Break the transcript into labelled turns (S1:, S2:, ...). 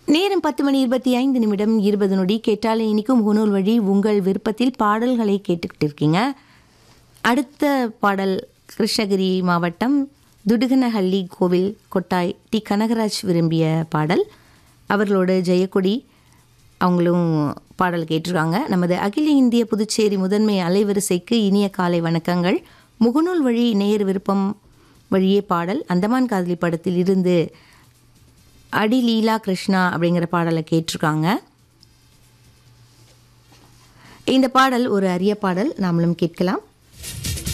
S1: நேரம் பத்து மணி இருபத்தி ஐந்து நிமிடம் இருபது நொடி கேட்டாலே இனிக்கும் முகநூல் வழி உங்கள் விருப்பத்தில் பாடல்களை கேட்டுக்கிட்டு இருக்கீங்க அடுத்த பாடல் கிருஷ்ணகிரி மாவட்டம் துடுகனஹள்ளி கோவில் கொட்டாய் டி கனகராஜ் விரும்பிய பாடல் அவர்களோட ஜெயக்கொடி அவங்களும் பாடல் கேட்டிருக்காங்க நமது அகில இந்திய புதுச்சேரி முதன்மை அலைவரிசைக்கு இனிய காலை வணக்கங்கள் முகநூல் வழி நேர் விருப்பம் வழியே பாடல் அந்தமான் காதலி படத்தில் இருந்து அடி லீலா கிருஷ்ணா அப்படிங்கிற பாடலை கேட்டிருக்காங்க இந்த பாடல் ஒரு அரிய பாடல் நாமளும் கேட்கலாம்